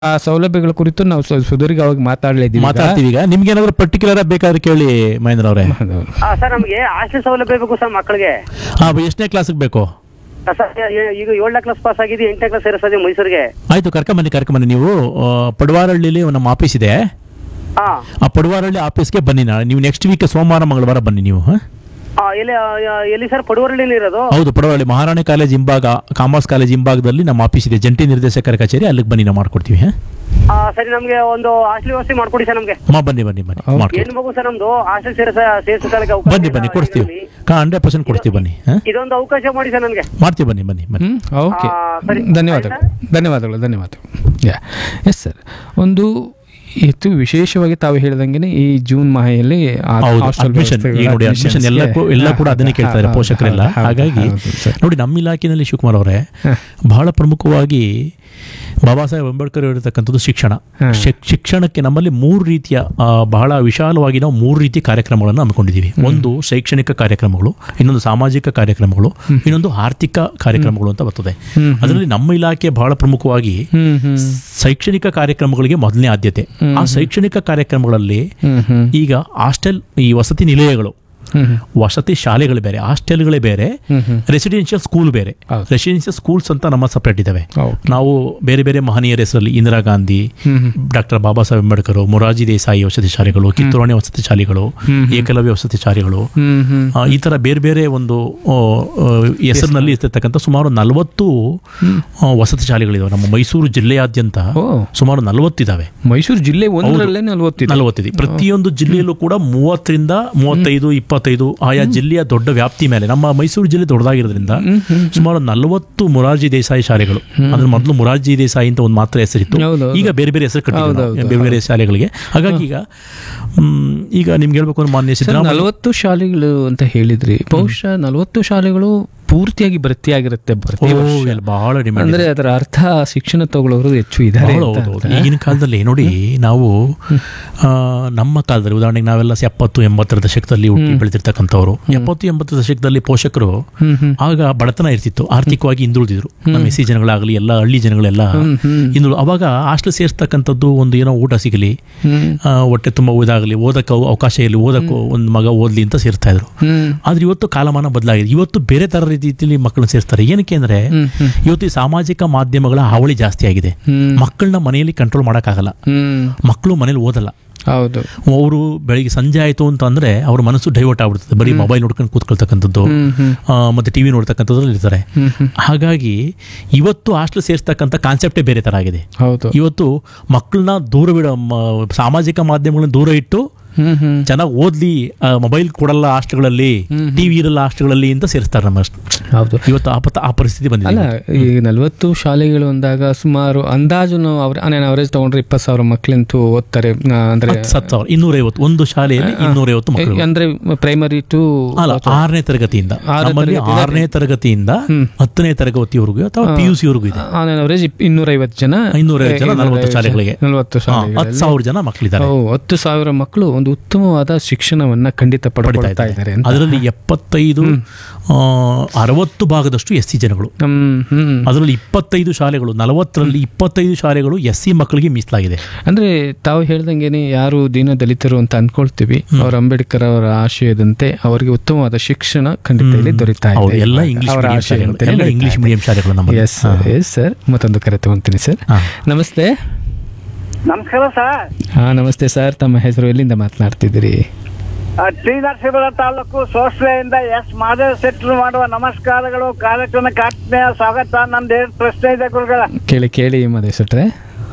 ಆ ಸೌಲಭ್ಯಗಳ ಕುರಿತು ನಾವು ಸ್ವಲ್ಪ ಸುದೀರ್ಘವಾಗಿ ಮಾತಾಡಲಿದ್ದೀವಿ ಮಾತಾಡ್ತೀವಿ ಈಗ ನಿಮ್ಗೆ ಏನಾದ್ರು ಪರ್ಟಿಕ್ಯುಲರ್ ಬೇಕಾದ್ರೆ ಕೇಳಿ ಮಹೇಂದ್ರ ಅವರೇ ಹಾ ಸರ್ ನಮಗೆ ಹಾಸ್ಟೆಲ್ ಸೌಲಭ್ಯ ಬೇಕು ಸರ್ ಮಕ್ಕಳಿಗೆ ಹಾ ಎಷ್ಟನೇ ಕ್ಲಾಸ್ಗೆ ಬೇಕು ಆ, ಸರ್ ಏ- ಈಗ ಏಳನೇ ಕ್ಲಾಸ್ ಪಾಸ್ ಆಗಿದೆ ಎಂಟನೇ ಕ್ಲಾಸ್ ಸೇರಿಸ್ತದೆ ಮೈಸೂರಿಗೆ ಆಯ್ತು ಕರ್ಕೊಂಬನ್ನಿ ಕರ್ಕೊಂಬನ್ನಿ ನೀವು ಆ, ಪಡವಾರಹಳ್ಳಿಲಿ ನಮ್ಮ ಆಫೀಸ್ ಇದೆ ಹಾ ಆ ಪಡವಾರಹಳ್ಳಿ ಆಫೀಸ್ಗೆ ಬನ್ನಿ ನಾಳೆ ನೀವು ನೆಕ್ಸ್ಟ್ ವೀಕ್ ಸೋಮವಾರ ಮಂಗಳವಾರ ಬನ್ನಿ ನೀವು ಹಾ? ಆ, ಎಲ್ಲಿ ಆ, ಯಾ- ಎಲ್ಲಿ ಸರ್ ಪಡುವರಳ್ಳಿ ಇರೋದು ಹೌದು ಪಡವಾರಹಳ್ಳಿ ಮಹಾರಾಣಿ ಕಾಲೇಜ್ ಹಿಂಭಾಗ ಕಾಮರ್ಸ್ ಕಾಲೇಜ್ ಹಿಂಭಾಗದಲ್ಲಿ ನಮ್ಮ ಆಫೀಸ್ ಇದೆ ಜಂಟಿ ನಿರ್ದೇಶಕರ ಕಚೇರಿ ಅಲ್ಲಿಗೆ ಬನ್ನಿ ನಾವು ಮಾಡ್ಕೊಡ್ತೀವಿ ಹಾ? ಆ, ಸರಿ ನಮ್ಗೆ ಒಂದು ಹಾಸ್ಟೆಲ್ ವ್ಯವಸ್ಥೆ ಮಾಡ್ಕೊಡಿ ಸರ್ ನಮ್ಗೆ ಅಮ್ಮ ಬನ್ನಿ ಬನ್ನಿ ಬನ್ನಿ ಮಾಡ್ಕೊಡ್ತೀವಿ ಏನ್ ಮಗು ಸರ್ ನಮ್ದು ಹಾಸ್ಟೆಲ್ ಸೇರಿಸ ಸೇರಿಸಲಿಕ್ಕೆ ಅವಕಾಶ ಬನ್ನಿ ಇಲ್ಲ ಬನ್ನಿ ಕೊಡಿಸ್ತೀವಿ ಇದರಲ್ಲಿ. ಹಂಡ್ರೆಡ್ ಪರ್ಸೆಂಟ್ ಕೊಡ್ತೀವಿ ಬನ್ನಿ ಹಾ? ಇದೊಂದು ಅವಕಾಶ ಮಾಡಿ ಸರ್ ನನ್ಗೆ ಮಾಡ್ತೀವಿ ಬನ್ನಿ ಬನ್ನಿ ಬನ್ನಿ ಹ್ಮ್ ಓಕೆ ಆ, ಸರಿ. ಧನ್ಯವಾದಗಳು ಧನ್ಯವಾದಗಳು ಧನ್ಯವಾದಗಳು ಯಾ ಎಸ್ ಸರ್ ಒಂದು ಹೆಚ್ಚು ವಿಶೇಷವಾಗಿ ತಾವು ಹೇಳಿದಂಗೆ ಈ ಜೂನ್ ಮಾಹೆಯಲ್ಲಿ ಆ ಹೌದು hostel ಅಡ್ಮಿಷನ್ ವ್ಯವಸ್ಥೆಗಳ ಈಗ ನೋಡಿ ಅಡ್ಮಿಷನ್ admissions ಎಲ್ಲ ಗೆ- ಕೂ- ಎಲ್ಲ ಕೂಡ ಹಾ, ಅದನ್ನೇ ಕೇಳ್ತಾರೆ ಹಾ, ಪೋಷಕರೆಲ್ಲ ಹೌದು, ಹಾಗಾಗಿ ಹೌದು, ಸರ್. ನೋಡಿ ನಮ್ಮ ಇಲಾಖೆಯಲ್ಲಿ ಶಿವಕುಮಾರ್ ಅವರೇ ಹಾ. ಬಹಳ ಪ್ರಮುಖವಾಗಿ ಬಾಬಾ ಸಾಹೇಬ್ ಅಂಬೇಡ್ಕರ್ ಹೇಳಿರ್ತಕ್ಕಂಥದ್ದು ಶಿಕ್ಷಣ ಹಾ. ಶಿಕ್- ಶಿಕ್ಷಣಕ್ಕೆ ನಮ್ಮಲ್ಲಿ ಮೂರು ರೀತಿಯ ಆ, ಬಹಳ ವಿಶಾಲವಾಗಿ ನಾವು ಮೂರು ರೀತಿಯ ಕಾರ್ಯಕ್ರಮಗಳನ್ನು ಹಮ್ಮಿಕೊಂಡಿದ್ದೀವಿ ಒಂದು ಶೈಕ್ಷಣಿಕ ಕಾರ್ಯಕ್ರಮಗಳು ಇನ್ನೊಂದು ಸಾಮಾಜಿಕ ಕಾರ್ಯಕ್ರಮಗಳು ಇನ್ನೊಂದು ಆರ್ಥಿಕ ಕಾರ್ಯಕ್ರಮಗಳು ಅಂತ ಬರ್ತದೆ ಹ್ಮ್. ಅದರಲ್ಲಿ ನಮ್ಮ ಇಲಾಖೆ ಬಹಳ ಪ್ರಮುಖವಾಗಿ ಹ್ಮ್ ಹ್ಮ್ ಶೈಕ್ಷಣಿಕ ಕಾರ್ಯಕ್ರಮಗಳಿಗೆ ಮೊದಲನೇ ಆದ್ಯತೆ ಆ ಶೈಕ್ಷಣಿಕ ಕಾರ್ಯಕ್ರಮಗಳಲ್ಲಿ ಹ್ಮ್ ಹ್ಮ್ ಈಗ ಹಾಸ್ಟೆಲ್ ಈ ವಸತಿ ನಿಲಯಗಳು ಹ್ಮ್ ಹ್ಮ್ ವಸತಿ ಶಾಲೆಗಳು ಬೇರೆ ಹಾಸ್ಟೆಲ್ಗಳೇ ಬೇರೆ ಹ್ಮ್ ಹ್ಮ್ ರೆಸಿಡೆನ್ಷಿಯಲ್ ಸ್ಕೂಲ್ ಬೇರೆ ಹೌದು. ರೆಸಿಡೆನ್ಷಿಯಲ್ ಸ್ಕೂಲ್ಸ್ ಅಂತ ನಮ್ಮ ಸಪ್ರೇಟ್ ಇದಾವೆ ಓಕೆ. ನಾವು ಬೇರೆ ಬೇರೆ ಮಹನೀಯರ ಹೆಸರಲ್ಲಿ ಇಂದಿರಾ ಗಾಂಧಿ ಹ್ಮ್ ಹ್ಮ್ ಡಾಕ್ಟರ್ ಬಾಬಾ ಸಾಹೇಬ್ ಅಂಬೇಡ್ಕರ್ ಮೊರಾರ್ಜಿ ದೇಸಾಯಿ ವಸತಿ ಶಾಲೆಗಳು ಕಿತ್ತೂರಾಣಿ ವಸತಿ ಶಾಲೆಗಳು ಏಕಲವ್ಯ ವಸತಿ ಶಾಲೆಗಳು ಹ್ಮ್ ಹ್ಮ್ ಆ, ಈ ತರ ಬೇರೆ ಬೇರೆ ಒಂದು ಆ, ಆ, ಹೆಸರಿನಲ್ಲಿ ಇರ್ತಕ್ಕಂಥ ಸುಮಾರು ನಲವತ್ತು ವಸತಿ ಶಾಲೆಗಳಿದಾವೆ ನಮ್ಮ ಮೈಸೂರು ಜಿಲ್ಲೆಯಾದ್ಯಂತ ಓ ಸುಮಾರು ನಲವತ್ತಿದಾವೆ ಮೈಸೂರು ಜಿಲ್ಲೆ ಒಂದರಲ್ಲೇ ನಲ್ವತ್ತಿದೆ ನಲವತ್ತಿದೆ ಪ್ರತಿಯೊಂದು ಜಿಲ್ಲೆಯಲ್ಲೂ ಕೂಡ ಮೂವತ್ತರಿಂದ ಮೂವತ್ತೈದು ಇಪ್ಪತ್ತೈದು ಆಯಾ ಜಿಲ್ಲೆಯ ದೊಡ್ಡ ವ್ಯಾಪ್ತಿ ಮೇಲೆ ನಮ್ಮ ಮೈಸೂರು ಜಿಲ್ಲೆ ದೊಡ್ಡದಾಗಿರೋದ್ರಿಂದ ಸುಮಾರು ನಲವತ್ತು ಮೊರಾರ್ಜಿ ದೇಸಾಯಿ ಶಾಲೆಗಳು ಅದ್ರ ಮೊದಲು ಮೊರಾರ್ಜಿ ದೇಸಾಯಿ ಅಂತ ಒಂದು ಮಾತ್ರ ಹೆಸರಿತ್ತು ಹೌದು, ಹೌದು. ಈಗ ಬೇರೆ ಬೇರೆ ಹೆಸರು ಕಟ್ಟಿದ್ದೀವಿ ನಾವು, ಹೌದು, ಬೇರೆ ಬೇರೆ ಶಾಲೆಗಳಿಗೆ ಹಾಗಾಗಿ ಈಗ ಮ್, ಈಗ ನಿಮ್ಗೆ ಹೇಳ್ಬೇಕು ಅಂದ್ರೆ ಮಾನ್ಯ ಸರ್ ಸಿದ್ದರಾಮಯ್ಯ ನಲವತ್ತು ಶಾಲೆಗಳು ಅಂತ ಹೇಳಿದ್ರಿ ಬಹುಶಃ ನಲವತ್ತು ಶಾಲೆಗಳು ಪೂರ್ತಿಯಾಗಿ ಭರ್ತಿಯಾಗಿರುತ್ತೆ ಪ್ರತಿ ಓ, ವರ್ಷ ಇಲ್ಲಿ ಬಹಳ ಡಿಮ್ಯಾಂಡ್ ಅಂದ್ರೆ ಅದರ ಅರ್ಥ ಶಿಕ್ಷಣ ತಗೊಳ್ಳೋರು ಹೆಚ್ಚು ಇದ್ದಾರೆ ಹೌದು, ಅಂತ ಹೌದು, ಹೌದು. ಅರ್ಥ. ಈಗಿನ ಕಾಲದಲ್ಲಿ ನೋಡಿ ನಾವು ಆ, ನಮ್ಮ ಕಾಲದಲ್ಲಿ ಉದಾಹರಣೆಗೆ ನಾವೆಲ್ಲ ಎಪ್ಪತ್ತು ಎಂಬತ್ತರ ದಶಕದಲ್ಲಿ ಹುಟ್ಟಿ ಬೆಳೆದಿರ್ತಕ್ಕಂಥವ್ರು ಎಪ್ಪತ್ತು ಎಂಬತ್ತು ದಶಕದಲ್ಲಿ ಪೋಷಕರು ಹ್ಮ್ ಹ್ಮ್ ಆಗ ಬಡತನ ಇರ್ತಿತ್ತು ಆರ್ಥಿಕವಾಗಿ ಹಿಂದುಳಿದಿದ್ರು ನಮ್ಮ ಎಸ್ ಸಿ ಜನಗಳಾಗಲಿ ಎಲ್ಲ ಹಳ್ಳಿ ಜನಗಳೆಲ್ಲ ಹ್ಮ್ ಹ್ಮ್ ಹಿಂದುಳು ಅವಾಗ ಹಾಸ್ಟೆಲ್ ಸೇರಿಸ್ತಕ್ಕಂಥದ್ದು ಒಂದು ಏನೋ ಊಟ ಸಿಗಲಿ ಹ್ಮ್ ಆ, ಹೊಟ್ಟೆ ತುಂಬ ಓದಾಗಲಿ ಓದಕ್ಕೆ ಅವ- ಅವಕಾಶ ಇರಲಿ ಓದಕ್ಕೂ ಒಂದು ಮಗ ಓದಲಿ ಅಂತ ಸೇರ್ತಾ ಇದ್ರು ಹ್ಮ್ ಆದ್ರೆ ಇವತ್ತು ಕಾಲಮಾನ ಬದಲಾಗಿದೆ ಇವತ್ತು ಬೇರೆ ಥರ ರೀತಿಯಲ್ಲಿ ಮಕ್ಕಳನ್ನ ಸೇರಿಸ್ತಾರೆ ಏನಕ್ಕೆ ಅಂದ್ರೆ ಹ್ಮ್ ಹ್ಮ್ ಇವತ್ತು ಈ ಸಾಮಾಜಿಕ ಮಾಧ್ಯಮಗಳ ಹಾವಳಿ ಜಾಸ್ತಿ ಆಗಿದೆ ಹ್ಮ್ ಮಕ್ಕಳನ್ನ ಮನೆಯಲ್ಲಿ ಕಂಟ್ರೋಲ್ ಮಾಡೋಕ್ಕಾಗಲ್ಲ ಹ್ಮ್ ಮಕ್ಕಳು ಮನೇಲಿ ಓದಲ್ಲ ಹೌದು ಅವರು ಬೆಳಿಗ್ಗೆ ಸಂಜೆ ಆಯಿತು ಅಂತ ಅಂದ್ರೆ ಅವ್ರ ಮನಸ್ಸು ಡೈವರ್ಟ್ ಆಗ್ಬಿಡ್ತದೆ ಬರೀ ಮೊಬೈಲ್ ನೋಡ್ಕೊಂಡು ಕೂತ್ಕೊಳ್ತಕ್ಕಂಥದ್ದು ಹ್ಮ್ ಹ್ಮ್ ಆ, ಮತ್ತೆ ಟಿವಿ ನೋಡ್ತಕ್ಕಂಥದ್ರಲ್ಲಿ ಇರ್ತಾರೆ ಹ್ಮ್ ಹ್ಮ್ ಹಾಗಾಗಿ ಇವತ್ತು ಹಾಸ್ಟೆಲ್ ಸೇರಿಸ್ತಕ್ಕಂಥ ಕಾನ್ಸೆಪ್ಟೇ ಬೇರೆ ಥರ ಆಗಿದೆ ಹೌದು ಇವತ್ತು ಮಕ್ಕಳನ್ನ ದೂರ ಬಿಡ ಮ- ಸಾಮಾಜಿಕ ಮಾಧ್ಯಮಗಳನ್ನ ದೂರ ಇಟ್ಟು ಹ್ಮ್ ಹ್ಮ್ ಚೆನ್ನಾಗಿ ಓದ್ಲಿ ಮೊಬೈಲ್ ಕೊಡಲ್ಲ ಹಾಸ್ಟೆಲ್ಗಳಲ್ಲಿ ಟಿವಿ ಇರಲ್ಲ ಹಾಸ್ಟೆಲ್ಗಳಲ್ಲಿ ಅಂತ ಸೇರಿಸ್ತಾರೆ ನಮ್ಮ ಹೌದು ಇವತ್ತು ಆ ಪತ- ಆ ಪರಿಸ್ಥಿತಿ ಬಂದಿದೆ ಅಲ್ಲ ಈ ನಲವತ್ತು ಶಾಲೆಗಳು ಅಂದಾಗ ಸುಮಾರು ಅಂದಾಜು ನಾವು ಅವ್ರ ನಾನು ಅವರೇಜ್ ತಗೊಂಡ್ರೆ ಇಪ್ಪತ್ತು ಸಾವಿರ ಮಕ್ಳಂತೂ ಓದ್ತಾರೆ ಆ, ಅಂದ್ರೆ ಹತ್ತು ಸತ್ತು ಸಾವಿರ ಇನ್ನೂರೈವತ್ತು ಒಂದು ಶಾಲೆಯಲ್ಲಿ ಇನ್ನೂರೈವತ್ತು ಮಕ್ಕಳು ಅಂದ್ರೆ ಪ್ರೈಮರಿ ಟು ಅಲ್ಲ ಆರನೇ ತರಗತಿಯಿಂದ ಆರನೇ ನಮ್ಮಲ್ಲಿ ತರಗತಿಯಿಂದ ಆರನೇ ತರಗತಿಯಿಂದ ಹತ್ತನೇ ತರಗತಿವರೆಗೂ ಅಥವಾ ಪಿ ಯು ಸಿವರೆಗೂ ಇದೆ ಅವರೇಜ್ ಇನ್ನೂರೈವತ್ತು ಜನ ಇನ್ನೂರೈವತ್ತು ಜನ ನಲವತ್ತು ಶಾಲೆಗಳಿಗೆ ನಲವತ್ತು ಹಾ, ಶಾಲೆಗಳಲ್ಲಿ ಹತ್ತು ಸಾವಿರ ಜನ ಮಕ್ಕಳಿದ್ದಾರೆ ಓ, ಹತ್ತು ಸಾವಿರ ಮಕ್ಕಳು ಒಂದು ಉತ್ತಮವಾದ ಶಿಕ್ಷಣವನ್ನ ಖಂಡಿತ ಪಡ್ಕೊಳ್ತಾ ಇದ್ದಾರೆ ಅಂತ ಅದರಲ್ಲಿ ಎಪ್ಪತ್ತೈದು ಆ, ಅರವತ್ತು ಭಾಗದಷ್ಟು ಎಸ್ ಸಿ ಜನಗಳು ಹ್ಮ್ ಹ್ಮ್ ಅದರಲ್ಲಿ ಇಪ್ಪತ್ತೈದು ಶಾಲೆಗಳು ನಲವತ್ತರಲ್ಲಿ ಇಪ್ಪತ್ತೈದು ಶಾಲೆಗಳು ಎಸ್ ಸಿ ಮಕ್ಕಳಿಗೆ ಮೀಸಲಾಗಿದೆ ಅಂದ್ರೆ ತಾವು ಹೇಳ್ದಂಗೆನೆ ಯಾರು ದೀನ ದಲಿತರು ಅಂತ ಅನ್ಕೊಳ್ತೀವಿ ಅವ್ರ ಅಂಬೇಡ್ಕರ್ ಅವರ ಆಶಯದಂತೆ ಅವರಿಗೆ ಉತ್ತಮವಾದ ಶಿಕ್ಷಣ ಖಂಡಿತ ಇಲ್ಲಿ ದೊರೀತಾ ಹೌದು ಇದೆ ಎಲ್ಲ ಇವಾಗ. ಇಂಗ್ಲಿಷ್ ಅವರ ಮೀಡಿಯಂ ಶಾಲೆಗಳು ಆಶಯದಂತೆಯೇ ಎಲ್ಲ ನಡೀತಾ ಇಂಗ್ಲಿಷ್ ಇದೆ. ಮೀಡಿಯಂ ಶಾಲೆಗಳು ನಮ್ಮಲ್ಲಿ ಎಸ್ ಸರ್ ಎಸ್ ಸರ್ ಮತ್ತೊಂದು ಕರೆ ತಗೊಂತೀನಿ ಸರ್ ಹಾ. ನಮಸ್ತೆ ನಮಸ್ಕಾರ ಸರ್ ಹಾ ನಮಸ್ತೆ ಸರ್ ತಮ್ಮ ಹೆಸರು ಎಲ್ಲಿಂದ ಮಾತನಾಡ್ತಿದ್ದೀರಿ ಟಿ ನರಸೀಪುರ ತಾಲೂಕು ಸೋಸ್ಲೆಯಿಂದ ಎಸ್ ಮಾಧವ ಶೆಟ್ಟರು ಮಾಡುವ ನಮಸ್ಕಾರಗಳು ಕಾರ್ಯಕ್ರಮಕ್ಕೆ ಆತ್ಮೀಯ ಸ್ವಾಗತ ನಂದು ಎರಡು ಪ್ರಶ್ನೆ ಇದೆ ಗುರುಗಳ ಕೇಳಿ ಕೇಳಿ ಮದೇಶ್ವಟ್ರೆ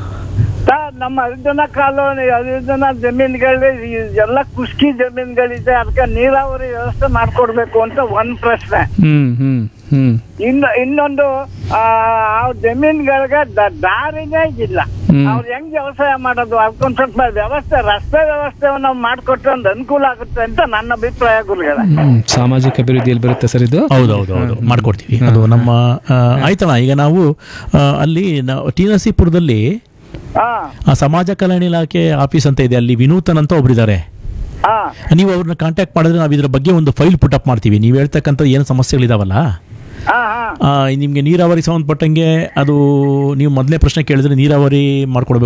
ಸರ್ ನಮ್ಮ ಹರಿಜನ ಕಾಲೋನಿ ಹರಿಜನ ಜಮೀನುಗಳು ಎಲ್ಲ ಕುಸ್ಕಿ ಜಮೀನುಗಳಿದೆ ಅದಕ್ಕೆ ನೀರಾವರಿ ವ್ಯವಸ್ಥೆ ಮಾಡ್ಕೊಡ್ಬೇಕು ಅಂತ ಒಂದ್ ಪ್ರಶ್ನೆ ಹ್ಮ್ ಹ್ಮ್ ಹ್ಮ್ ಇನ್ನು ಇನ್ನೊಂದು ಆ ಆ ಜಮೀನುಗಳಿಗೆ ದ- ದಾರಿನೇ ಇಲ್ಲ ಹ್ಮ್. ಅವ್ರು ಹೆಂಗ್ ವ್ಯವಸಾಯ ಮಾಡೋದು ಅದಕ್ಕೊಂದ್ ಸ್ವಲ್ಪ ವ್ಯವಸ್ಥೆ ರಸ್ತೆ ವ್ಯವಸ್ಥೆಯನ್ನು ಮಾಡ್ಕೊಟ್ರೆ ಒಂದು ಅನುಕೂಲ ಆಗುತ್ತೆ ಅಂತ ನನ್ನ ಅಭಿಪ್ರಾಯ ಗುರುಗಳ ಹ್ಮ್ ಸಾಮಾಜಿಕ ಅಭಿವೃದ್ಧಿಯಲ್ಲಿ ಬರುತ್ತೆ ಸರ್ ಇದು ಹೌದು ಹೌದು ಹೌದು ಮಾಡ್ಕೊಡ್ತೀವಿ ಅದು ನಮ್ಮ ಆ, ಆಯ್ತಣ್ಣ ಈಗ ನಾವು ಆ, ಅಲ್ಲಿ ನಾವು ಟಿ ನರಸೀಪುರದಲ್ಲಿ ಹಾ ಆ ಸಮಾಜ ಕಲ್ಯಾಣ ಇಲಾಖೆ ಆಫೀಸ್ ಅಂತ ಇದೆ ಅಲ್ಲಿ ವಿನೂತನ್ ಅಂತ ಒಬ್ರಿದ್ದಾರೆ ಹಾ ನೀವು ಅವ್ರನ್ನ ಕಾಂಟ್ಯಾಕ್ಟ್ ಮಾಡಿದ್ರೆ ನಾವು ಇದ್ರ ಬಗ್ಗೆ ಒಂದು ಫೈಲ್ ಪುಟ್ ಅಪ್ ಮಾಡ್ತೀವಿ ನೀವು ಹೇಳ್ತಕ್ಕಂಥ ಏನು ಸಮಸ್ಯೆಗಳಿದಾವಲ್ಲ ಹಾ ಹಾ ಆ, ನಿಮ್ಗೆ ನೀರಾವರಿ ಸಂಬಂಧಪಟ್ಟಂಗೆ ಅದು ನೀವು ಮೊದಲೇ ಪ್ರಶ್ನೆ ಕೇಳಿದ್ರೆ ನೀರಾವರಿ ಮಾಡ್ಕೊಡ್ಬೇಕು